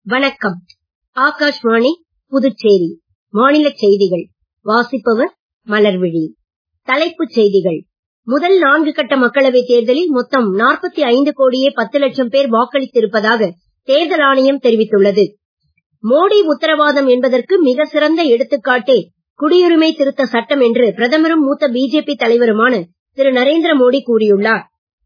வணக்கம் ஆகாஷ்வாணி புதுச்சேரி மாநிலச் செய்திகள் வாசிப்பவர் மலர்விழி தலைப்புச் செய்திகள் முதல் நான்கு கட்ட மக்களவைத் தேர்தலில் மொத்தம் நாற்பத்தி ஐந்து கோடியே பத்து லட்சம் பேர் வாக்களித்திருப்பதாக தேர்தல் ஆணையம் தெரிவித்துள்ளது மோடி உத்தரவாதம் என்பதற்கு மிக சிறந்த எடுத்துக்காட்டே குடியுரிமை திருத்த சட்டம் என்று பிரதமரும் மூத்த பிஜேபி தலைவருமான திரு நரேந்திர மோடி கூறியுள்ளார்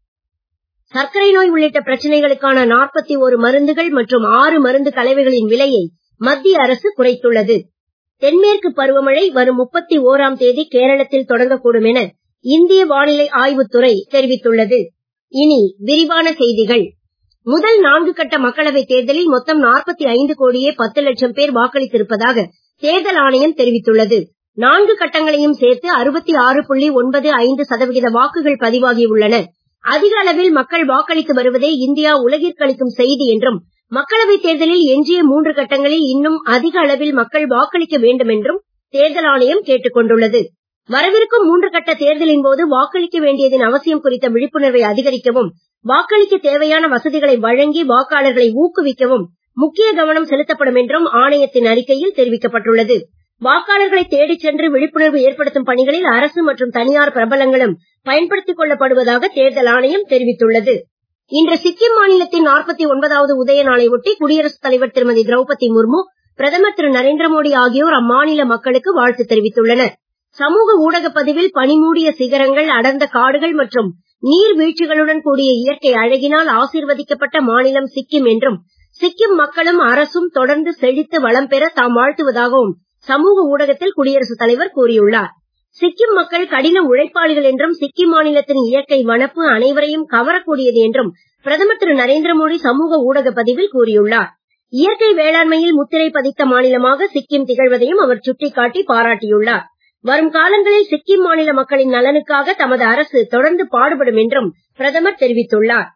சர்க்கரை நோய் உள்ளிட்ட பிரச்சனைகளுக்கான நாற்பத்தி ஒரு மருந்துகள் மற்றும் ஆறு மருந்து கலவைகளின் விலையை மத்திய அரசு குறைத்துள்ளது தென்மேற்கு பருவமழை வரும் முப்பத்தி ஓராம் தேதி கேரளத்தில் தொடங்கக்கூடும் என இந்திய வானிலை ஆய்வுத்துறை தெரிவித்துள்ளது இனி விரிவான செய்திகள் முதல் நான்கு கட்ட மக்களவைத் தேர்தலில் மொத்தம் நாற்பத்தி ஐந்து கோடியே பத்து லட்சம் பேர் வாக்களித்திருப்பதாக தேர்தல் ஆணையம் தெரிவித்துள்ளது நான்கு கட்டங்களையும் சேர்த்து அறுபத்தி ஆறு புள்ளி ஒன்பது ஐந்து சதவிகித வாக்குகள் பதிவாகியுள்ளன அதிக அளவில் மக்கள் வாக்களித்து வருவதே இந்தியா உலகிற்கு அளிக்கும் செய்தி என்றும் மக்களவைத் தேர்தலில் எஞ்சிய மூன்று கட்டங்களில் இன்னும் அதிக அளவில் மக்கள் வாக்களிக்க வேண்டும் என்றும் தேர்தல் ஆணையம் கேட்டுக் கொண்டுள்ளது வரவிருக்கும் மூன்று கட்ட தேர்தலின் போது வாக்களிக்க வேண்டியதன் அவசியம் குறித்த விழிப்புணர்வை அதிகரிக்கவும் வாக்களிக்க தேவையான வசதிகளை வழங்கி வாக்காளர்களை ஊக்குவிக்கவும் முக்கிய கவனம் செலுத்தப்படும் என்றும் ஆணையத்தின் அறிக்கையில் தெரிவிக்கப்பட்டுள்ளது வாக்காளர்களை தேடிச் சென்று விழிப்புணர்வு ஏற்படுத்தும் பணிகளில் அரசு மற்றும் தனியார் பிரபலங்களும் பயன்படுத்திக் கொள்ளப்படுவதாக தேர்தல் ஆணையம் தெரிவித்துள்ளது இன்று சிக்கிம் மாநிலத்தின் நாற்பத்தி ஒன்பதாவது உதய நாளை ஒட்டி குடியரசுத் தலைவர் திருமதி திரௌபதி முர்மு பிரதமர் திரு நரேந்திர மோடி ஆகியோர் அம்மாநில மக்களுக்கு வாழ்த்து தெரிவித்துள்ளனர் சமூக ஊடகப் பதிவில் பனிமூடிய சிகரங்கள் அடர்ந்த காடுகள் மற்றும் நீர் வீழ்ச்சிகளுடன் கூடிய இயற்கை அழகினால் ஆசீர்வதிக்கப்பட்ட மாநிலம் சிக்கிம் என்றும் சிக்கிம் மக்களும் அரசும் தொடர்ந்து செழித்து வளம் பெற தாம் வாழ்த்துவதாகவும் சமூக ஊடகத்தில் குடியரசுத் தலைவர் கூறியுள்ளார் சிக்கிம் மக்கள் கடின உழைப்பாளிகள் என்றும் சிக்கிம் மாநிலத்தின் இயற்கை வனப்பு அனைவரையும் கவரக்கூடியது என்றும் பிரதமர் திரு நரேந்திர மோடி சமூக ஊடக பதிவில் கூறியுள்ளார் இயற்கை வேளாண்மையில் முத்திரை பதித்த மாநிலமாக சிக்கிம் திகழ்வதையும் அவர் சுட்டிக்காட்டி பாராட்டியுள்ளார் வரும் காலங்களில் சிக்கிம் மாநில மக்களின் நலனுக்காக தமது அரசு தொடர்ந்து பாடுபடும் என்றும் பிரதமர் தெரிவித்துள்ளார்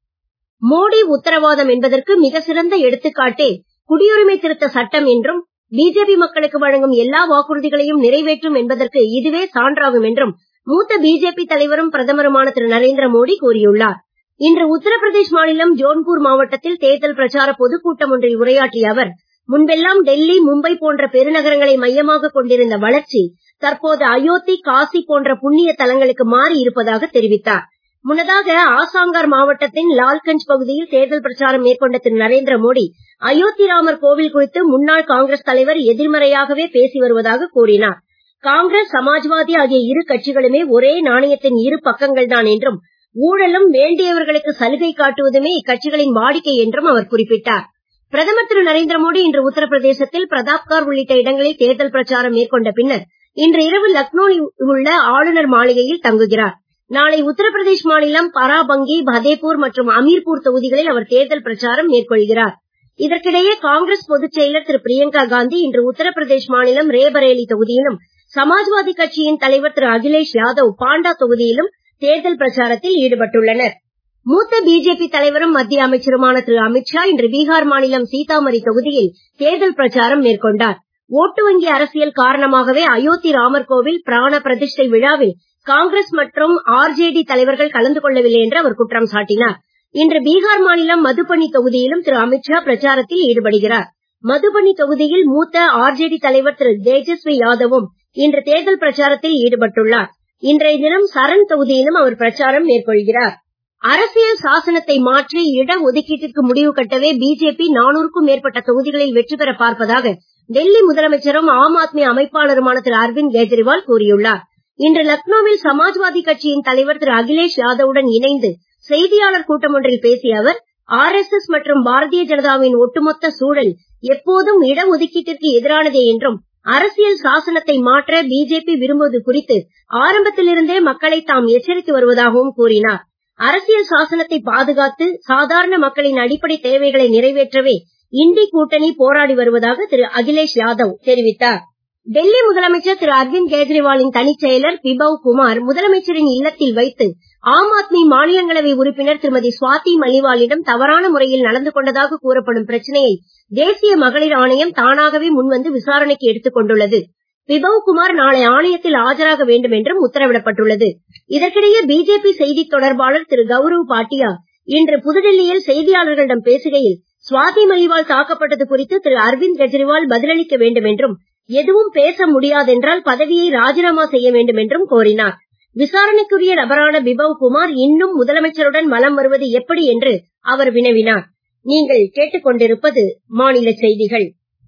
மோடி உத்தரவாதம் என்பதற்கு மிக சிறந்த எடுத்துக்காட்டே குடியுரிமை திருத்த சட்டம் என்றும் பிஜேபி மக்களுக்கு வழங்கும் எல்லா வாக்குறுதிகளையும் நிறைவேற்றும் என்பதற்கு இதுவே சான்றாகும் என்றும் மூத்த பிஜேபி தலைவரும் பிரதமருமான திரு நரேந்திர மோடி கூறியுள்ளார் இன்று உத்தரப்பிரதேஷ் மாநிலம் ஜோன்பூர் மாவட்டத்தில் தேர்தல் பிரச்சார பொதுக்கூட்டம் ஒன்றில் உரையாற்றிய அவர் முன்பெல்லாம் டெல்லி மும்பை போன்ற பெருநகரங்களை மையமாக கொண்டிருந்த வளர்ச்சி தற்போது அயோத்தி காசி போன்ற புண்ணிய தலங்களுக்கு மாறி இருப்பதாக தெரிவித்தார் முன்னதாக ஆசாங்கர் மாவட்டத்தின் லால்கஞ்ச் பகுதியில் தேர்தல் பிரச்சாரம் மேற்கொண்ட திரு நரேந்திர மோடி அயோத்தி ராமர் கோவில் குறித்து முன்னாள் காங்கிரஸ் தலைவர் எதிர்மறையாகவே பேசி வருவதாக கூறினார் காங்கிரஸ் சமாஜ்வாதி ஆகிய இரு கட்சிகளுமே ஒரே நாணயத்தின் இரு பக்கங்கள் தான் என்றும் ஊழலும் வேண்டியவர்களுக்கு சலுகை காட்டுவதுமே இக்கட்சிகளின் வாடிக்கை என்றும் அவர் குறிப்பிட்டார் பிரதமர் திரு நரேந்திர மோடி இன்று உத்தரப்பிரதேசத்தில் பிரதாப்கார் உள்ளிட்ட இடங்களில் தேர்தல் பிரச்சாரம் மேற்கொண்ட பின்னர் இன்று இரவு லக்னோவில் உள்ள ஆளுநர் மாளிகையில் தங்குகிறார் நாளை உத்தரப்பிரதேஷ் மாநிலம் பராபங்கி பதேபூர் மற்றும் அமீர்பூர் தொகுதிகளில் அவர் தேர்தல் பிரச்சாரம் மேற்கொள்கிறார் இதற்கிடையே காங்கிரஸ் பொதுச் செயலர் திரு பிரியங்கா காந்தி இன்று உத்தரப்பிரதேஷ் மாநிலம் ரேபரேலி தொகுதியிலும் சமாஜ்வாதி கட்சியின் தலைவர் திரு அகிலேஷ் யாதவ் பாண்டா தொகுதியிலும் தேர்தல் பிரச்சாரத்தில் ஈடுபட்டுள்ளனர் மூத்த பிஜேபி தலைவரும் மத்திய அமைச்சருமான திரு அமித்ஷா இன்று பீகார் மாநிலம் சீதாமரி தொகுதியில் தேர்தல் பிரச்சாரம் மேற்கொண்டார் ஓட்டு வங்கி அரசியல் காரணமாகவே அயோத்தி ராமர் கோவில் பிராண பிரதிஷ்டை விழாவில் காங்கிரஸ் மற்றும் ஆர்ஜேடி தலைவர்கள் கலந்து கொள்ளவில்லை என்று அவர் குற்றம் சாட்டினார் இன்று பீகார் மாநிலம் மதுபனி தொகுதியிலும் திரு அமித்ஷா பிரச்சாரத்தில் ஈடுபடுகிறார் மதுபனி தொகுதியில் மூத்த ஆர்ஜேடி தலைவர் திரு தேஜஸ்வி யாதவும் இன்று தேர்தல் பிரச்சாரத்தில் ஈடுபட்டுள்ளார் இன்றைய தினம் சரண் தொகுதியிலும் அவர் பிரச்சாரம் மேற்கொள்கிறார் அரசியல் சாசனத்தை மாற்றி இட ஒதுக்கீட்டிற்கு முடிவு கட்டவே பிஜேபி நானூறுக்கும் மேற்பட்ட தொகுதிகளில் வெற்றி பெற பார்ப்பதாக டெல்லி முதலமைச்சரும் ஆம் ஆத்மி அமைப்பாளருமான திரு அரவிந்த் கெஜ்ரிவால் கூறியுள்ளார் இன்று லக்னோவில் சமாஜ்வாதி கட்சியின் தலைவர் திரு அகிலேஷ் யாதவுடன் இணைந்து செய்தியாளர் கூட்டம் ஒன்றில் பேசிய அவர் ஆர்எஸ்எஸ் மற்றும் பாரதிய ஜனதாவின் ஒட்டுமொத்த சூழல் எப்போதும் இட ஒதுக்கீட்டிற்கு எதிரானதே என்றும் அரசியல் சாசனத்தை மாற்ற பிஜேபி விரும்புவது குறித்து ஆரம்பத்திலிருந்தே மக்களை தாம் எச்சரித்து வருவதாகவும் கூறினார் அரசியல் சாசனத்தை பாதுகாத்து சாதாரண மக்களின் அடிப்படை தேவைகளை நிறைவேற்றவே இண்டி கூட்டணி போராடி வருவதாக திரு அகிலேஷ் யாதவ் தெரிவித்தார் டெல்லி முதலமைச்சர் திரு அரவிந்த் கெஜ்ரிவாலின் தனிச் செயலர் பிபவ் குமார் முதலமைச்சரின் இல்லத்தில் வைத்து ஆம் ஆத்மி மாநிலங்களவை உறுப்பினர் திருமதி சுவாதி மலிவாலிடம் தவறான முறையில் நடந்து கொண்டதாக கூறப்படும் பிரச்சனையை தேசிய மகளிர் ஆணையம் தானாகவே முன்வந்து விசாரணைக்கு எடுத்துக் கொண்டுள்ளது பிபவ் குமார் நாளை ஆணையத்தில் ஆஜராக வேண்டும் என்றும் உத்தரவிடப்பட்டுள்ளது இதற்கிடையே பிஜேபி செய்தித் தொடர்பாளர் திரு கௌரவ் பாட்டியா இன்று புதுடெல்லியில் செய்தியாளர்களிடம் பேசுகையில் சுவாதி மலிவால் தாக்கப்பட்டது குறித்து திரு அரவிந்த் கெஜ்ரிவால் பதிலளிக்க வேண்டும் என்றும் எதுவும் பேச முடியாதென்றால் பதவியை ராஜினாமா செய்ய வேண்டும் என்றும் கோரினார் விசாரணைக்குரிய நபரான பிபவ் குமார் இன்னும் முதலமைச்சருடன் வலம் வருவது எப்படி என்று அவர் வினவினார் நீங்கள் கேட்டுக்கொண்டிருப்பது மாநில செய்திகள்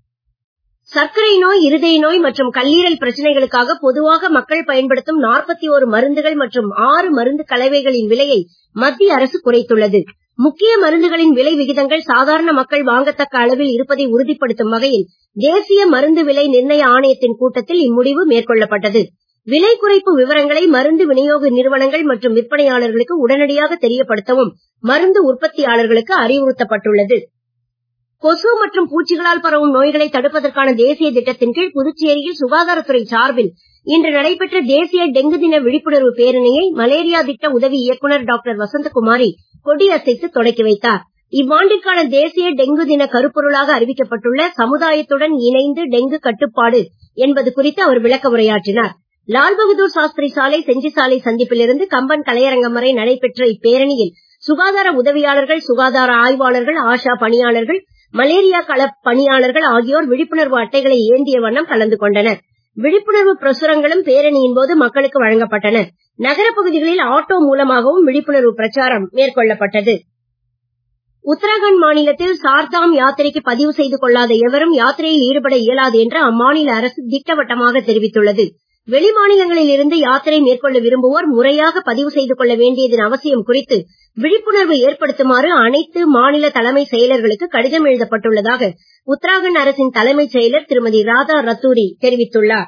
சர்க்கரை நோய் இருதய நோய் மற்றும் கல்லீரல் பிரச்சனைகளுக்காக பொதுவாக மக்கள் பயன்படுத்தும் 41 மருந்துகள் மற்றும் ஆறு மருந்து கலவைகளின் விலையை மத்திய அரசு குறைத்துள்ளது முக்கிய மருந்துகளின் விலை விகிதங்கள் சாதாரண மக்கள் வாங்கத்தக்க அளவில் இருப்பதை உறுதிப்படுத்தும் வகையில் தேசிய மருந்து விலை நிர்ணய ஆணையத்தின் கூட்டத்தில் இம்முடிவு மேற்கொள்ளப்பட்டது விலை குறைப்பு விவரங்களை மருந்து விநியோக நிறுவனங்கள் மற்றும் விற்பனையாளர்களுக்கு உடனடியாக தெரியப்படுத்தவும் மருந்து உற்பத்தியாளர்களுக்கு அறிவுறுத்தப்பட்டுள்ளது கொசு மற்றும் பூச்சிகளால் பரவும் நோய்களை தடுப்பதற்கான தேசிய திட்டத்தின் கீழ் புதுச்சேரியில் சுகாதாரத்துறை சார்பில் இன்று நடைபெற்ற தேசிய டெங்கு தின விழிப்புணர்வு பேரணியை மலேரியா திட்ட உதவி இயக்குநர் டாக்டர் வசந்தகுமாரி கொடியசைத்து தொடக்கி வைத்தார் இவ்வாண்டிற்கான தேசிய டெங்கு தின கருப்பொருளாக அறிவிக்கப்பட்டுள்ள சமுதாயத்துடன் இணைந்து டெங்கு கட்டுப்பாடு என்பது குறித்து அவர் விளக்க உரையாற்றினார் லால் பகதூர் சாஸ்திரி சாலை செஞ்சி சாலை சந்திப்பிலிருந்து கம்பன் கலையரங்கம் வரை நடைபெற்ற இப்பேரணியில் சுகாதார உதவியாளர்கள் சுகாதார ஆய்வாளர்கள் ஆஷா பணியாளர்கள் மலேரியா கள பணியாளர்கள் ஆகியோர் விழிப்புணர்வு அட்டைகளை ஏந்திய வண்ணம் கலந்து கொண்டனர் விழிப்புணர்வு பிரசுரங்களும் பேரணியின் போது மக்களுக்கு வழங்கப்பட்டன நகரப் பகுதிகளில் ஆட்டோ மூலமாகவும் விழிப்புணர்வு பிரச்சாரம் மேற்கொள்ளப்பட்டது உத்தராகண்ட் மாநிலத்தில் சார்தாம் யாத்திரைக்கு பதிவு செய்து கொள்ளாத எவரும் யாத்திரையில் ஈடுபட இயலாது என்று அம்மாநில அரசு திட்டவட்டமாக தெரிவித்துள்ளது வெளிமாநிலங்களில் இருந்து யாத்திரை மேற்கொள்ள விரும்புவோர் முறையாக பதிவு செய்து கொள்ள வேண்டியதன் அவசியம் குறித்து விழிப்புணர்வு ஏற்படுத்துமாறு அனைத்து மாநில தலைமை செயலர்களுக்கு கடிதம் எழுதப்பட்டுள்ளதாக உத்தராகண்ட் அரசின் தலைமைச் செயலர் திருமதி ராதா ரத்தூரி தெரிவித்துள்ளார்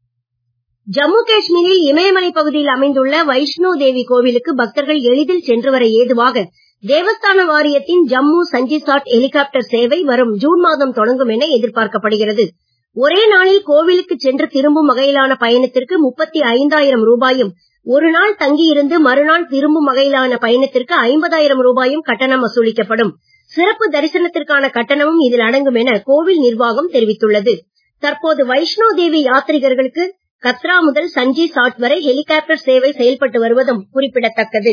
ஜம்மு காஷ்மீரில் இமயமலை பகுதியில் அமைந்துள்ள வைஷ்ணோ தேவி கோவிலுக்கு பக்தர்கள் எளிதில் சென்று வர ஏதுவாக தேவஸ்தான வாரியத்தின் ஜம்மு சஞ்சிசாட் ஹெலிகாப்டர் சேவை வரும் ஜூன் மாதம் தொடங்கும் என எதிர்பார்க்கப்படுகிறது ஒரே நாளில் கோவிலுக்கு சென்று திரும்பும் வகையிலான பயணத்திற்கு முப்பத்தி ஐந்தாயிரம் ரூபாயும் ஒரு நாள் தங்கியிருந்து மறுநாள் திரும்பும் வகையிலான பயணத்திற்கு ஐம்பதாயிரம் ரூபாயும் கட்டணம் வசூலிக்கப்படும் சிறப்பு தரிசனத்திற்கான கட்டணமும் இதில் அடங்கும் என கோவில் நிர்வாகம் தெரிவித்துள்ளது தற்போது வைஷ்ணோ தேவி யாத்ரிகர்களுக்கு கத்ரா முதல் சஞ்சி சாட் வரை ஹெலிகாப்டர் சேவை செயல்பட்டு வருவதும் குறிப்பிடத்தக்கது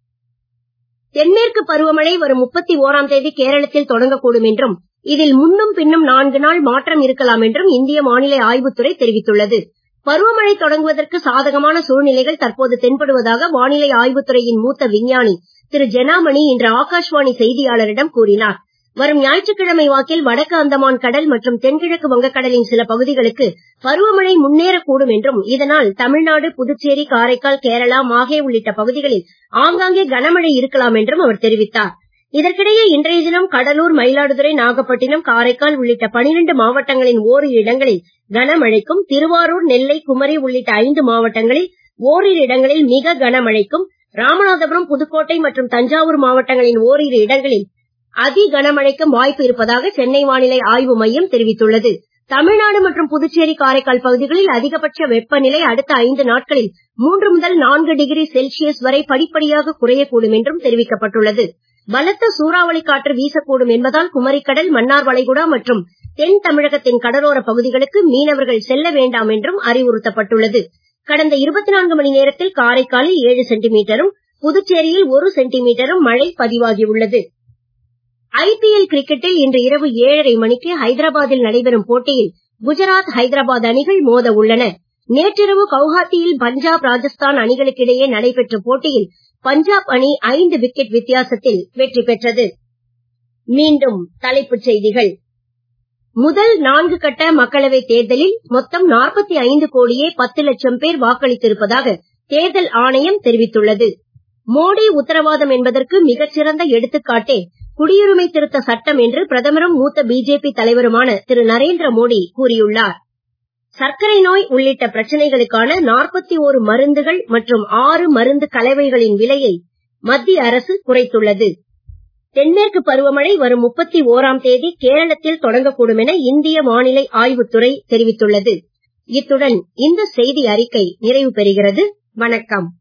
தென்மேற்கு பருவமழை வரும் முப்பத்தி ஓராம் தேதி கேரளத்தில் தொடங்கக்கூடும் என்றும் இதில் முன்னும் பின்னும் நான்கு நாள் மாற்றம் இருக்கலாம் என்றும் இந்திய வானிலை ஆய்வுத்துறை தெரிவித்துள்ளது பருவமழை தொடங்குவதற்கு சாதகமான சூழ்நிலைகள் தற்போது தென்படுவதாக வானிலை ஆய்வுத்துறையின் மூத்த விஞ்ஞானி திரு ஜெனாமணி இன்று ஆகாஷ்வாணி செய்தியாளரிடம் கூறினார் வரும் ஞாயிற்றுக்கிழமை வாக்கில் வடக்கு அந்தமான் கடல் மற்றும் தென்கிழக்கு வங்கக்கடலின் சில பகுதிகளுக்கு பருவமழை முன்னேறக்கூடும் என்றும் இதனால் தமிழ்நாடு புதுச்சேரி காரைக்கால் கேரளா மாஹே உள்ளிட்ட பகுதிகளில் ஆங்காங்கே கனமழை இருக்கலாம் என்றும் அவர் தெரிவித்தார் இதற்கிடையே இன்றைய தினம் கடலூர் மயிலாடுதுறை நாகப்பட்டினம் காரைக்கால் உள்ளிட்ட பனிரெண்டு மாவட்டங்களின் ஓரிரு இடங்களில் கனமழைக்கும் திருவாரூர் நெல்லை குமரி உள்ளிட்ட ஐந்து மாவட்டங்களில் ஓரிரு இடங்களில் மிக கனமழைக்கும் ராமநாதபுரம் புதுக்கோட்டை மற்றும் தஞ்சாவூர் மாவட்டங்களின் ஓரிரு இடங்களில் அதி கனமழைக்கும் வாய்ப்பு இருப்பதாக சென்னை வானிலை ஆய்வு மையம் தெரிவித்துள்ளது தமிழ்நாடு மற்றும் புதுச்சேரி காரைக்கால் பகுதிகளில் அதிகபட்ச வெப்பநிலை அடுத்த ஐந்து நாட்களில் மூன்று முதல் நான்கு டிகிரி செல்சியஸ் வரை படிப்படியாக குறையக்கூடும் என்றும் தெரிவிக்கப்பட்டுள்ளது பலத்த சூறாவளி காற்று வீசக்கூடும் என்பதால் குமரிக்கடல் மன்னார் வளைகுடா மற்றும் தென் தமிழகத்தின் கடலோர பகுதிகளுக்கு மீனவர்கள் செல்ல வேண்டாம் என்றும் அறிவுறுத்தப்பட்டுள்ளது கடந்த இருபத்தி நான்கு மணி நேரத்தில் காரைக்காலில் ஏழு சென்டிமீட்டரும் புதுச்சேரியில் ஒரு சென்டிமீட்டரும் மழை பதிவாகியுள்ளது ஐபிஎல் கிரிக்கெட்டில் இன்று இரவு ஏழரை மணிக்கு ஹைதராபாத்தில் நடைபெறும் போட்டியில் குஜராத் ஹைதராபாத் அணிகள் மோத உள்ளன நேற்றிரவு கவுஹாத்தியில் பஞ்சாப் ராஜஸ்தான் அணிகளுக்கிடையே நடைபெற்ற போட்டியில் பஞ்சாப் அணி ஐந்து விக்கெட் வித்தியாசத்தில் வெற்றி பெற்றது மீண்டும் தலைப்புச் செய்திகள் முதல் நான்கு கட்ட மக்களவைத் தேர்தலில் மொத்தம் நாற்பத்தி ஐந்து கோடியே பத்து லட்சம் பேர் வாக்களித்திருப்பதாக தேர்தல் ஆணையம் தெரிவித்துள்ளது மோடி உத்தரவாதம் என்பதற்கு மிகச்சிறந்த எடுத்துக்காட்டே குடியுரிமை திருத்த சட்டம் என்று பிரதமரும் மூத்த பிஜேபி தலைவருமான திரு நரேந்திர மோடி கூறியுள்ளார் சர்க்கரை நோய் உள்ளிட்ட பிரச்சனைகளுக்கான நாற்பத்தி ஓரு மருந்துகள் மற்றும் ஆறு மருந்து கலவைகளின் விலையை மத்திய அரசு குறைத்துள்ளது தென்மேற்கு பருவமழை வரும் முப்பத்தி ஓராம் தேதி கேரளத்தில் தொடங்கக்கூடும் என இந்திய வானிலை ஆய்வுத்துறை தெரிவித்துள்ளது இத்துடன் இந்த செய்தி அறிக்கை நிறைவு பெறுகிறது வணக்கம்